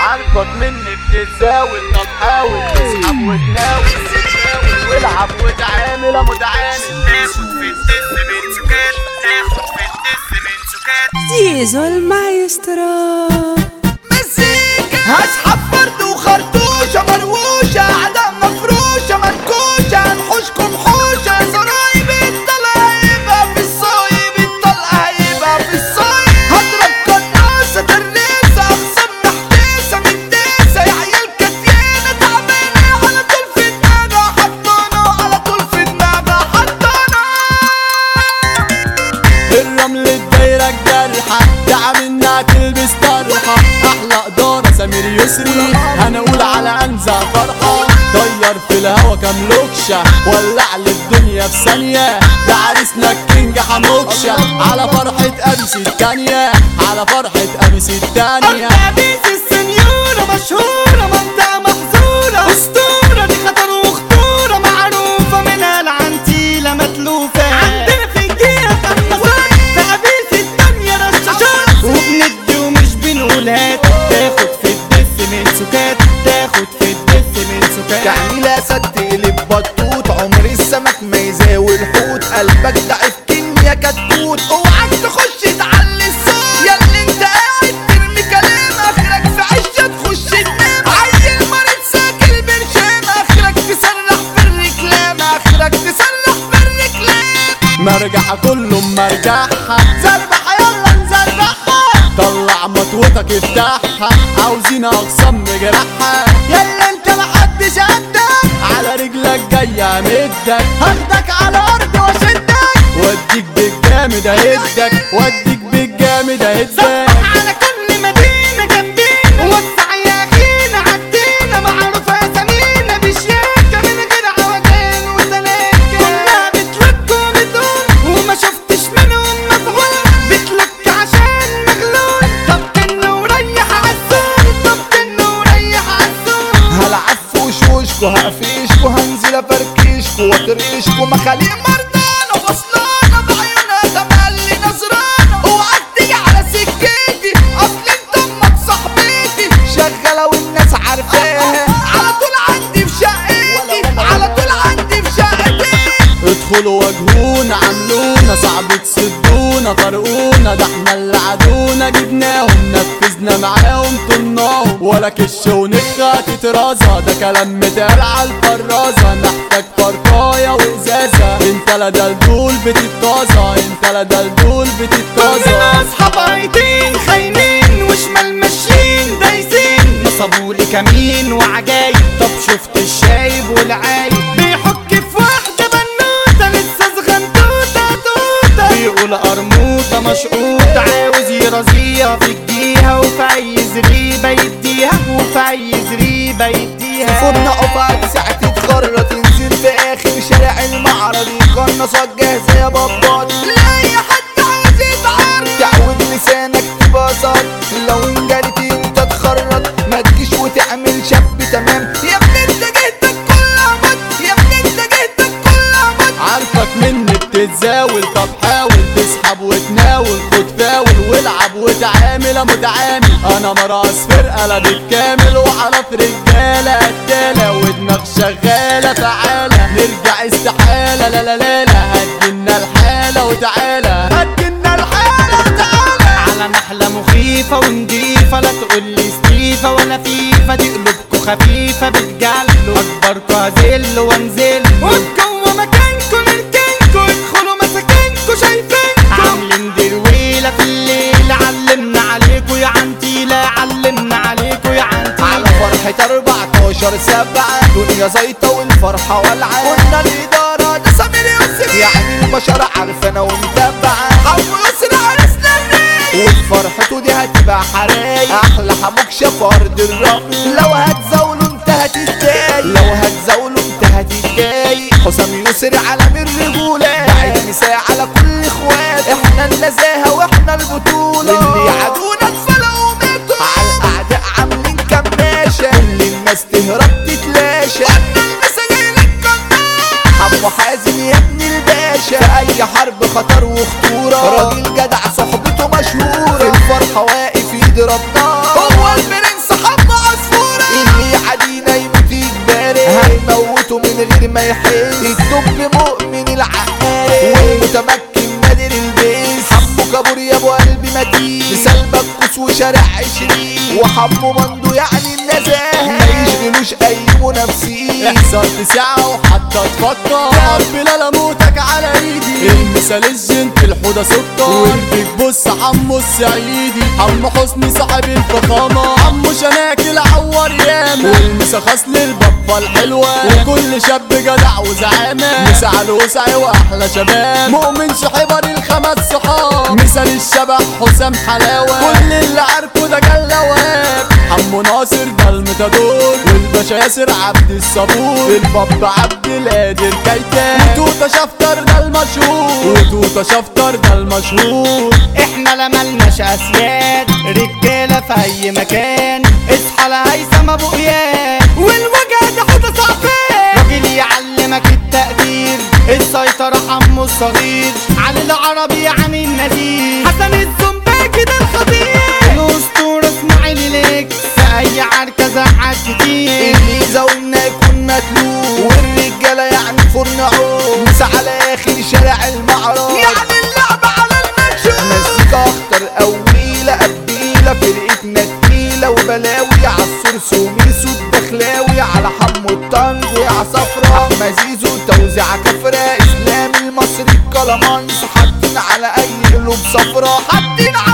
عارفك مني بتتزاول طب حاول تسحب وتناول تتزاول والعب وتعامل متعامل تاخد في الدس من سكات تاخد في الدس من سكات زيزو المايسترو هسحب فرد وخرطوشة مروشة أعداء مفروشة منكوشة هنحوشكم حوشة زرايب الطلقة هيبقى في الصايب الطلقة هيبقى في الصايب هضرب قناصة الريسة أخصم محتاسة متداسة يا عيال كتيانة تعبانة على طول في دماغها حطانا على طول في دماغها حطانا الرمل الدايرة الجرحة دعم انها تلبس طرحة احلى قدارة سمير يسري هنقول على انزع فرحة طير في الهوا كام لوكشة ولع للدنيا في ثانية ده عريسنا الكينج حموكشة على فرحة ابيس التانية على فرحة ابيس التانية أبيس السنيورة مشهورة منطقة محظورة أسطورة دي خطر وخطورة معروفة منها العنتيلة متلوفة عندنا في الجيرة قناصات في أبيس الدنيا رشاشات وبندي ومش بنقول هات تاخد في الدس من سكات تاخد في الدس من سكات تعميلة ست تقلب بطوط عمر السمك ما يزاوي الحوت قلبك ضعيف كيميا كتكوت اوعك تخش تعلي الصوت يا اللي انت قاعد ترمي كلام اخرك في عشة تخش تنام عيل مريض ساكل برشام اخرك تسرح في الركلام اخرك تسرح في الركلام مرجحة كله مرجحها زربحة يلا نزربحها طلع مطوتك افتحها عاوزين اقسم جراحها يلا انت محدش قدك على رجلك جاية امدك هاخدك على ارض واشدك واديك بالجامد اهدك واديك بالجامد اهدك على كل مدينة جنبينا وسع يا أخينا عدينا معروفة أسامينا بشياكة من غير عوجان وسلاكة كلها بتلك وبتقول وما شفتش منهم مفعول بتلك عشان مغلول طب كنا وريح عالسول طب كنا وريح عالسول هلعب في وشوشكو هقفشكو هنزل افركشكو واطرشكو مخاليق مرضانة فصلانة بعيونها تملي نظرانة اوعك تيجي على سكتي اصل انت امك صاحبتي شغالة والناس عارفاها على طول عندي في شقتي على طول عندي في شقتي ادخلوا واجهونا عملونا صعب تسدونا طرقونا ده احنا اللي عدونا جبناهم نفذنا معاهم طناهم ولا كش ونخة تترازة ده كلام متقال على الفرازة محتاج فرقاية وازازة انت لا دلدول بتتطازة انت لا دلدول كلنا بتتطازة اصحاب عيطين خاينين وشمال ماشيين دايسين نصبولي كمين وعجايب طب شفت الشايب والعايب بيحك في واحدة بنوتة لسه صغنطوطة توتة بيقول قرموطة مشقوطة عاوز يرازيها في الجيهة وفي أي زريبة يديها وفي أي زريبة يديها فرنا قفات ساعة تتخرط تنزل في اخر شارع المعرض يقنصك جاهزة يا بابات لا يا حد عاوز يتعرض تعود لسانك تبسط لو انجلت انت تخرط ما تجيش وتعمل شاب تمام يا ابني انت جهتك كلها مط يا ابني انت جهتك كلها مط عارفك مني بتتزاول طب حاول تسحب وتناول خد فاول والعب وتعامل يا متعامل انا مراس فرقه لا بالكامل وعرف رجاله قتاله ودماغ شغاله تعالى نرجع استحاله لا لا لا لا هتجينا الحاله وتعالى هتجينا الحاله وتعالى على نحلة مخيفة ونضيفة لا تقولي ستيفة ولا فيفا دي قلوبكوا خفيفة بتجلوا أكبركوا هزل وانزل وجوا مكانكوا نركنكوا ادخلوا مساكنكوا شايفينكوا عاملين درويلة في الليل علمنا عليكوا يا عنتيلة علمنا عليكوا يا على عنتيلة فرحة 14 سبعة دنيا زيطة والفرحة والعة قلنا الإدارة ده سمير يسري يعني البشر عارفانا ومتابعة حب يسري عرسنا الريق وفرحته دي هتبقى حرايق أحلى حموك شاف أرض الرمل لو هتزاولوا انت هتتضايق لو هتزاولوا انت هتتضايق حسام يسري علم الرجولة بعد مساء على كل اخوات احنا النزاهة واحنا البطولة اللي يعادونا اتفلقوا وماتوا على الأعداء عاملين كماشة كل الناس تهرب تتلاشى وانا المساجين الكناش حمو حازم يا ابن الباشا في أي حرب خطر وخطورة راجل جدع صحبته مشهورة في الفرحة واقف يضرب نار هو البرنس حمو ما يحس الدب مؤمن العقاري والمتمكن نادر البيس حمو كابور يا ابو قلبي متين مثال بكوس وشارع عشرين وحمو مندو يعني النزاهة ما يشغلوش اي منافسين احسن ساعة وحتى تفكر بلال اموتك على ايدي المثال الجنت الحوضة سكر وانت بص عمو السعيدي عمو حسني صاحب الفخامة عمو شناكل عور ياما والمسا خصل البطة الحلوة وكل شاب جدع وزعامة مسا على الوسع واحلى شباب مؤمن شحبر الخمس صحاب مثال الشبح حسام حلاوة كل اللي عارفه ده جلواب حمو ناصر ده المتدور والباشا ياسر عبد الصبور الباب عبد القادر كيتان وتوتا شفتر ده المشهور وتوتا شفتر ده المشهور احنا لا ملناش اسياد رجاله في اي مكان اصحى لهيثم ابو اياد والوجه ده حوضه صعبان راجل يعلمك التقدير السيطرة حمو الصغير علي العربي يعني النذير حسن الزنباكي ده الخطير الاسطورة اسماعيل ليك في اي عركة زعق كتير الميزة وإنها يكون مدلوق والرجالة يعني فرن عوق مس على آخر شارع المعرض يعني اللعبة على المنشور مزيكا أخطر قويلة قبيلة فرقتنا تقيلة وبلاوي عالسورس وميسو الدخلاوي على حمو الطنج ويا صفرا مزيزو توزيع كفرة إسلام المصري الكلامانس حاطين على أي قلوب صفرا حاطين على